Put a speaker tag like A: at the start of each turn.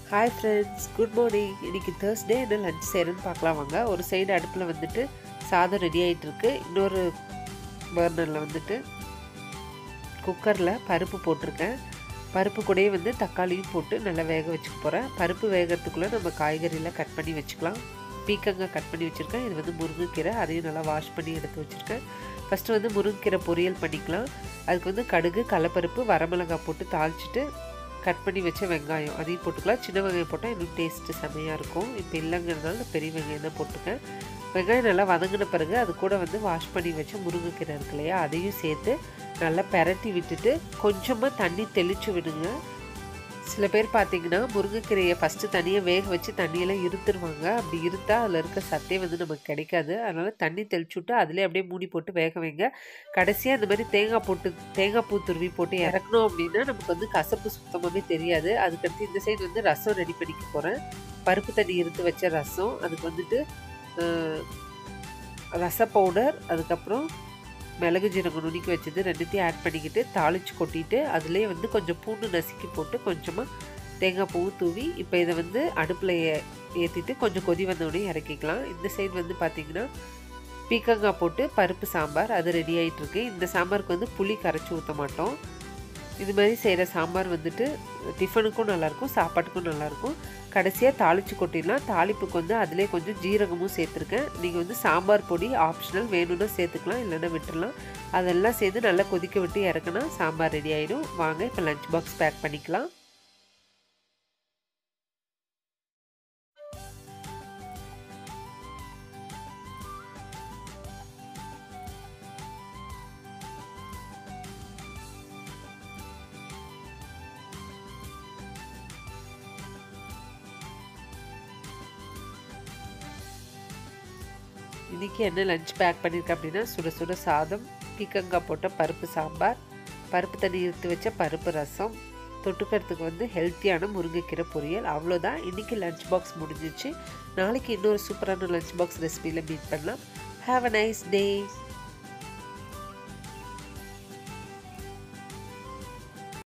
A: hi friends good morning இன்றைக்கி Thursday என்ன lunch செய்கிறேன்னு பார்க்கலாம் வாங்க ஒரு சைடு அடுப்பில் வந்துட்டு சாதம் ரெடி ஆகிட்டு இருக்கு இன்னொரு பர்னரில் வந்துட்டு குக்கரில் பருப்பு போட்டிருக்கேன் பருப்பு கூடயே வந்து தக்காளியும் போட்டு நல்லா வேக வச்சுக்க போகிறேன் பருப்பு வேகிறதுக்குள்ளே நம்ம காய்கறியில் கட் பண்ணி வச்சுக்கலாம் பீக்கங்காய் கட் பண்ணி வச்சுருக்கேன் இது வந்து முருங்கைக்கீரை அதையும் நல்லா வாஷ் பண்ணி எடுத்து வச்சுருக்கேன் ஃபஸ்ட்டு வந்து முருங்கைக்கீரை பொரியல் பண்ணிக்கலாம் அதுக்கு வந்து கடுகு கடலப்பருப்பு வரமிளகாய் போட்டு தாளிச்சிட்டு கட் பண்ணி வச்ச வெங்காயம் அதையும் போட்டுக்கலாம் சின்ன வெங்காயம் போட்டால் இன்னும் டேஸ்ட்டு செம்மையாக இருக்கும் இப்போ இல்லைங்கிறதுனால நான் பெரிய வெங்காயம் தான் போட்டிருக்கேன் வெங்காயம் நல்லா வதங்கின பிறகு அது கூட வந்து வாஷ் பண்ணி வச்ச முருங்கைக்கீரை இருக்கு இல்லையா அதையும் சேர்த்து நல்லா பெரட்டி விட்டுட்டு கொஞ்சமாக தண்ணி தெளித்து விடுங்க சில பேர் பார்த்தீங்கன்னா முருங்கைக்கீரையை ஃபஸ்ட்டு தனியாக வேக வச்சு தண்ணியெல்லாம் இருத்துருவாங்க அப்படி இருத்தா அதில் இருக்க சத்தே வந்து நமக்கு கிடைக்காது அதனால் தண்ணி தெளிச்சு விட்டு அதிலே அப்படியே மூடி போட்டு வேக வைங்க கடைசியாக இந்த மாதிரி தேங்காய் போட்டு தேங்காய் பூ துருவி போட்டு இறக்கணும் அப்படின்னா நமக்கு வந்து கசப்பு சுத்தமாகவே தெரியாது அதுக்கடுத்து இந்த சைடு வந்து ரசம் ரெடி பண்ணிக்க போகிறேன் பருப்பு தண்ணி இருத்து வச்ச ரசம் அதுக்கு வந்துட்டு ரச பவுடர் அதுக்கப்புறம் மிளகு ஜீரகம் நுணுக்கி வச்சது ரெண்டுத்தையும் ஆட் பண்ணிக்கிட்டு தாளித்து கொட்டிட்டு அதுலேயே வந்து கொஞ்சம் பூண்டு நசுக்கி போட்டு கொஞ்சமாக தேங்காய் பூ தூவி இப்போ இதை வந்து அடுப்பில் ஏ ஏற்றிட்டு கொஞ்சம் கொதி வந்தோடனே இறக்கிக்கலாம் இந்த சைடு வந்து பார்த்திங்கன்னா பீக்கங்காய் போட்டு பருப்பு சாம்பார் அது ரெடி ஆகிட்டுருக்கு இந்த சாம்பாருக்கு வந்து புளி கரைச்சி ஊற்ற மாட்டோம் இது மாதிரி செய்கிற சாம்பார் வந்துட்டு டிஃபனுக்கும் நல்லாயிருக்கும் சாப்பாட்டுக்கும் நல்லாயிருக்கும் கடைசியாக தாளித்து கொட்டிடலாம் தாளிப்புக்கு வந்து அதிலே கொஞ்சம் ஜீரகமும் சேர்த்துருக்கேன் நீங்கள் வந்து சாம்பார் பொடி ஆப்ஷனல் வேணும்னா சேர்த்துக்கலாம் இல்லைன்னா விட்டுடலாம் அதெல்லாம் சேர்த்து நல்லா கொதிக்க விட்டு இறக்குனா சாம்பார் ரெடி ஆகிடும் வாங்க இப்போ லஞ்ச் பாக்ஸ் பேக் பண்ணிக்கலாம் இன்றைக்கி என்ன லஞ்ச் பேக் பண்ணியிருக்கேன் அப்படின்னா சுட சுட சாதம் பீக்கங்காய் போட்ட பருப்பு சாம்பார் பருப்பு தண்ணி எடுத்து வச்ச பருப்பு ரசம் தொட்டுக்கிறதுக்கு வந்து ஹெல்த்தியான முருங்கைக்கீரை பொரியல் அவ்வளோதான் இன்றைக்கி லஞ்ச் பாக்ஸ் முடிஞ்சிச்சு நாளைக்கு இன்னொரு சூப்பரான லஞ்ச் பாக்ஸ் ரெசிபியில் மீட் பண்ணலாம் ஹாவ் அ நைஸ் டே